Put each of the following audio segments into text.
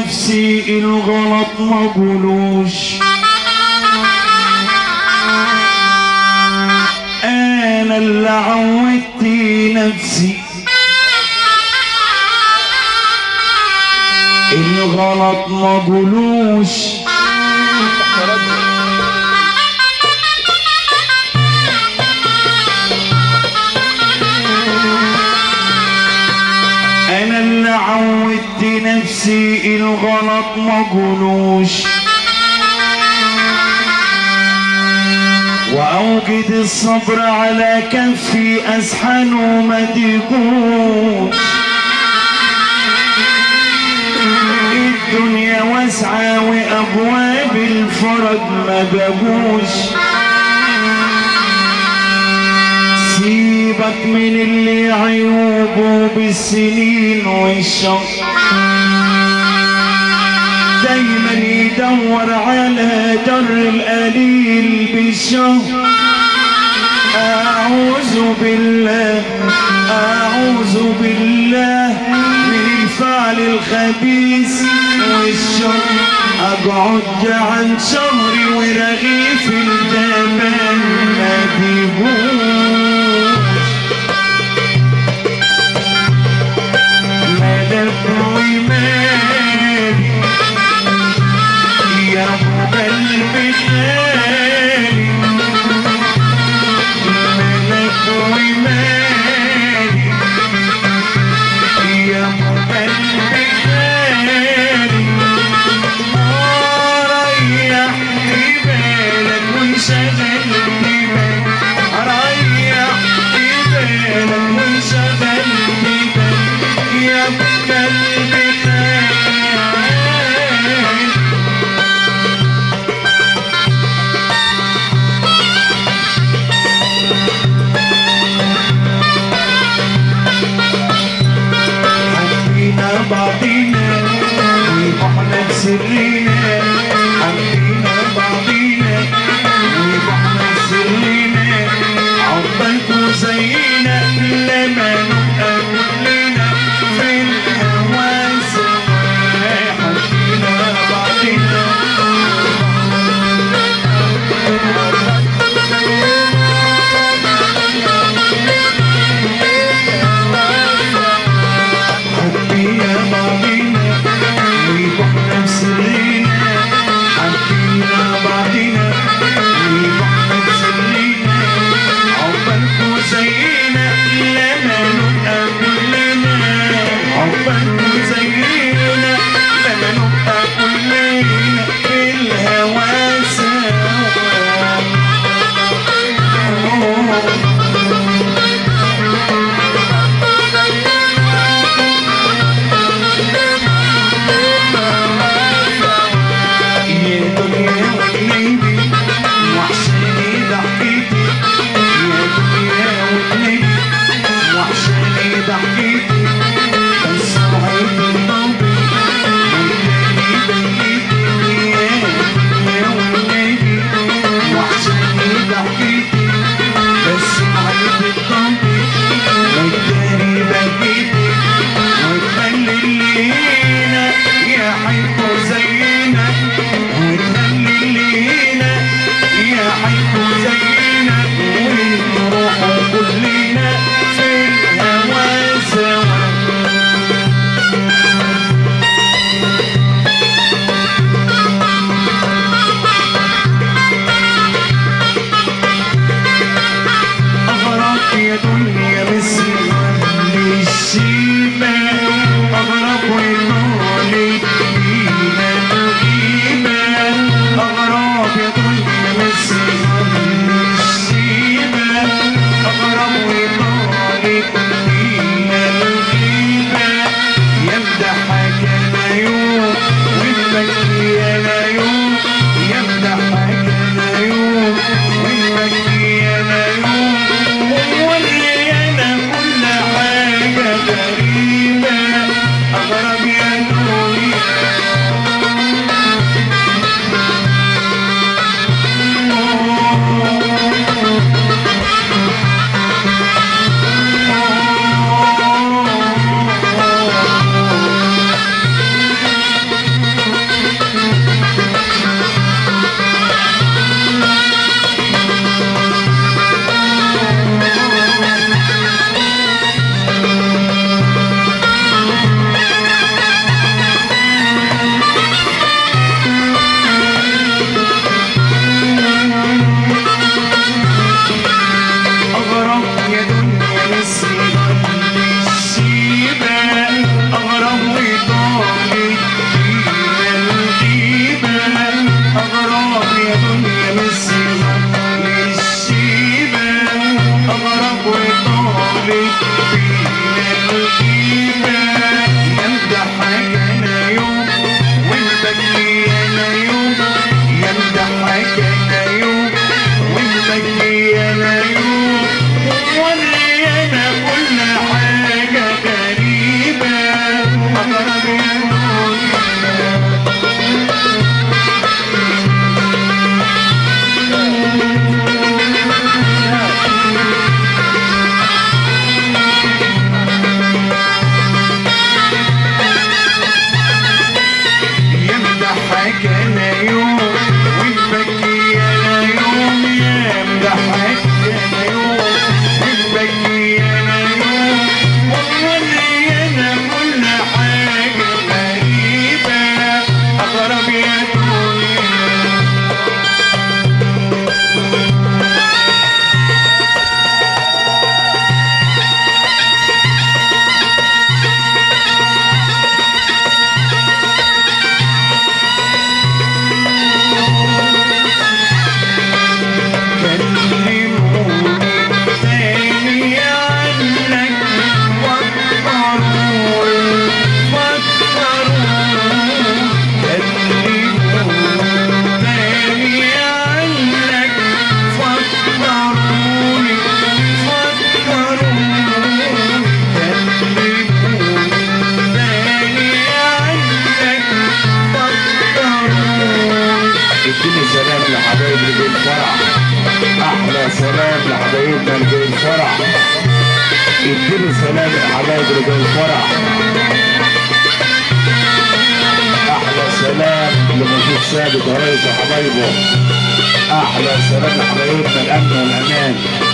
نفسي الغلط ما قولوش انا اللي عودت نفسي الغلط ما قولوش انا اللي عودت نفسي الغلط ما قولوش واوجد الصبر على كفي اسحن وما تكونش الدنيا واسعة وابواب الفرج ما بابوش سيبك من اللي عيوبه بالسنين والشر دايما يدور على در القليل بالشر أعوذ بالله أعوذ بالله من الفعل الخبيث والشر أقعد عن شهري ورغيف الجبل ما بيهوش ملك ومالي يا ابو قلبي خالي ملك ومالي يا ابو قلبي خالي ريح بالك وانشغل بالك ريح بالك وانشغل بالك يا ابو قلبي خالي حبينا بعضينا ويبحنا بسرينا حبينا بعضينا ويبحنا بسرينا عقبالكوا زينا لما نبقى كلنا في الهوا سوا حبينا بعضينا حبينا بعضينا ويبحنا بسرينا يوم ونبكي انا يوم يا مضحك انا يوم ونبكي انا يوم ونولي انا كل حاجة غريبة اغرب يا دنيا كلموني تاني عنك فكروني فكروني كلموني تاني عنك فكروني فكروني كلموني تاني عنك فكروني اديني سلام لحبايبي بالفرح احلى سلام لحبايبنا اللي بالفرح اديني سلام لحبايبي اللي بالفرح احلى سلام لمجيد ثابت ورئيس حبايبه احلى سلام لحبايبنا الامن والامان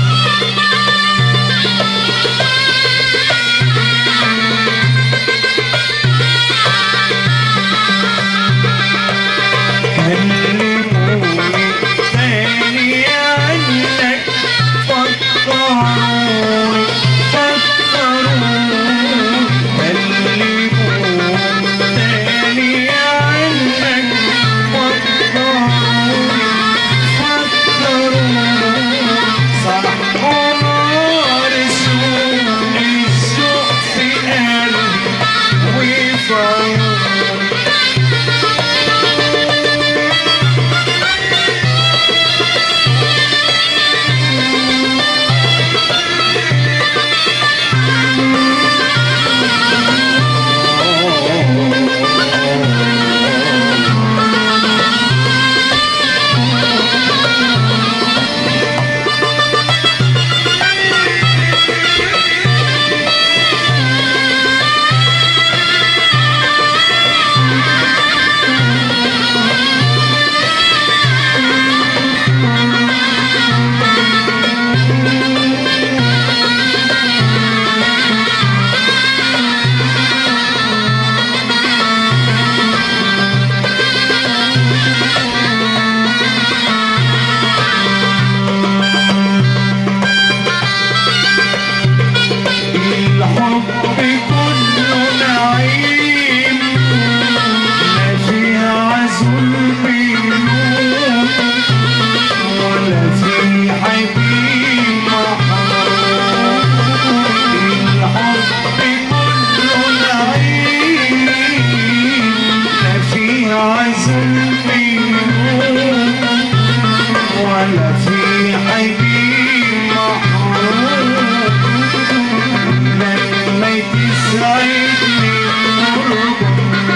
كلموني تاني عنك فكروني فكروني كلموني تاني عنك فكروني فكروني صحوا نار السوق السوق في قلبي ويفروني الحب كله نعيم لا فيها ظلم يلوم ولا في حبيب محروم الحب كله نعيم لا فيها ظلم يلوم ولا في حبيب محروم لما تسعدني قربك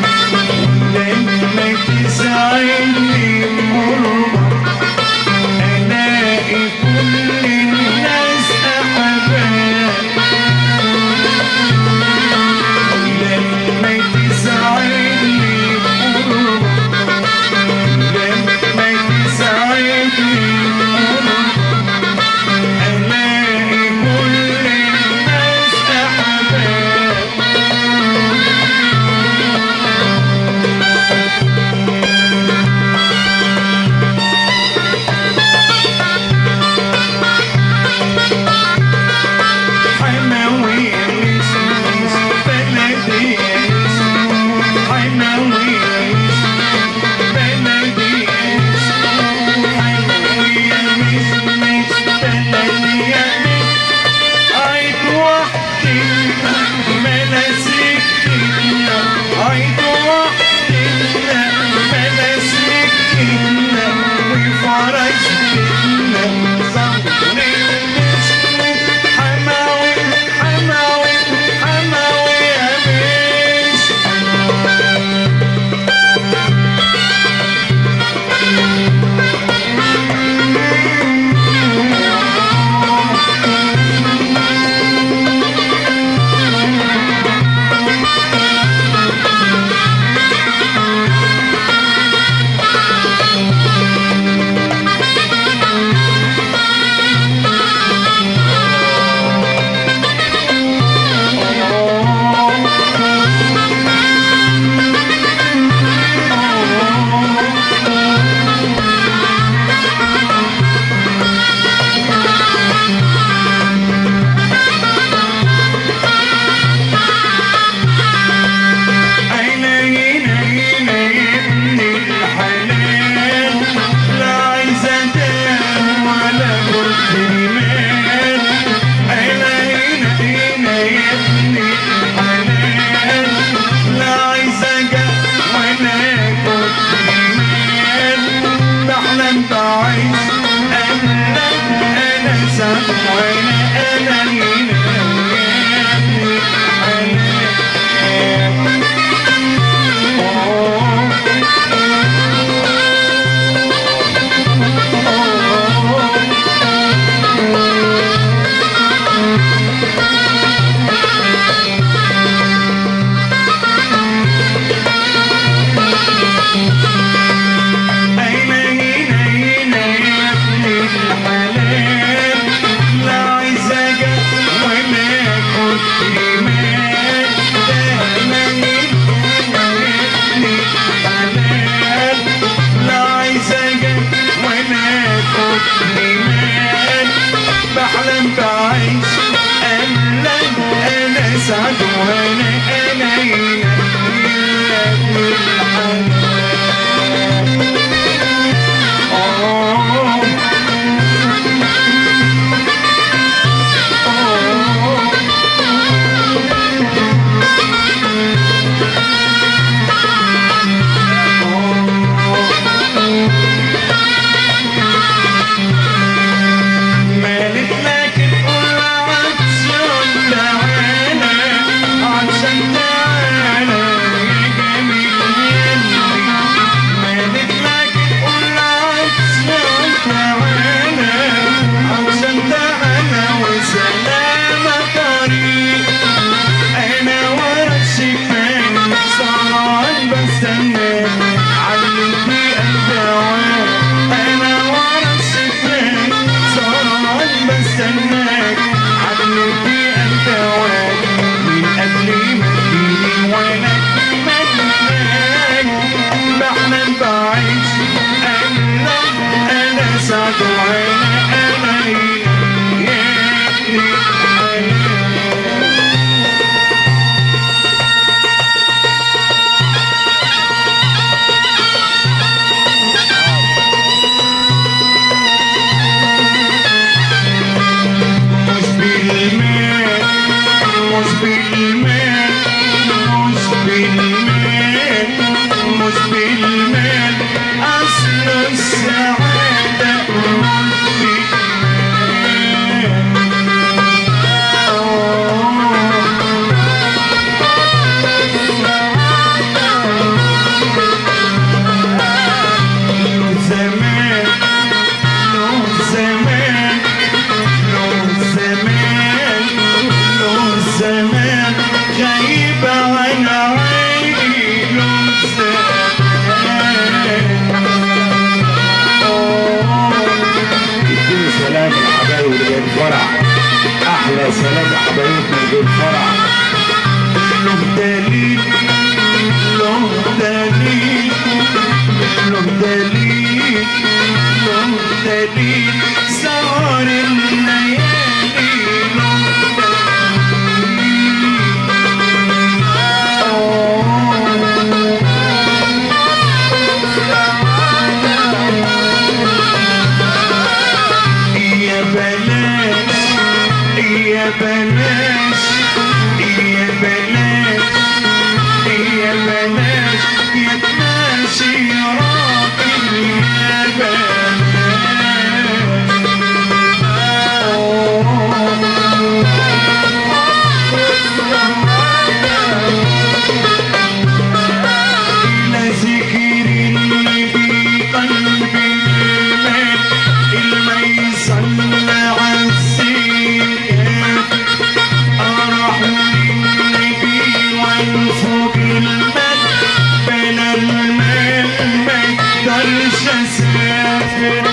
لما تسعدني قربك الاقي كل الناس احباب لما تسعدني قربك بستناك علمني الدواء انا ورا الشباك سهران بستناك علمني الدواء من قبل ما تجيني وانا اتمناك بحلم بعيش انا انا سعد وانا انا هنا يا ابني انا مش بالمال مش بالمال مش بالمال مش بالمال أصل السعادة مش بالمال له زمان له زمان له زمان له زمان غايب عن عيني له زمان اديني سلام الحبايب اللي جاي الفرح احلى سلام يا حبايبنا اللي جاي الفرح له دليل له دليل له دليل له دليل سهر الليالي له دليل يا بلاش يا بلاش يا بلاش يا بلاش يا تماشي راجل يا بلاش إلى ذكر النبي قلبي المال الميسر عالسيئات أروح للنبي وانفق المال بلا المال ما يقدرش أسافر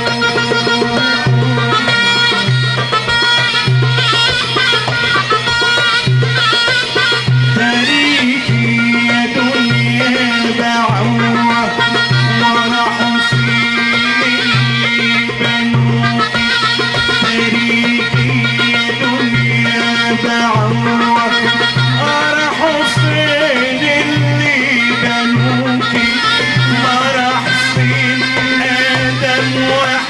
تاريخي يا دنيا بعوة وراح فيني بنوكي تاريخي يا دنيا بعوة راح فين اللي بنوكي ما راح فين آدم وحواء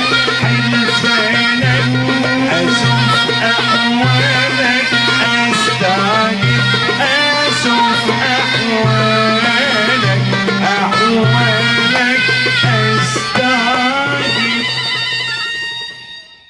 حي الاسلام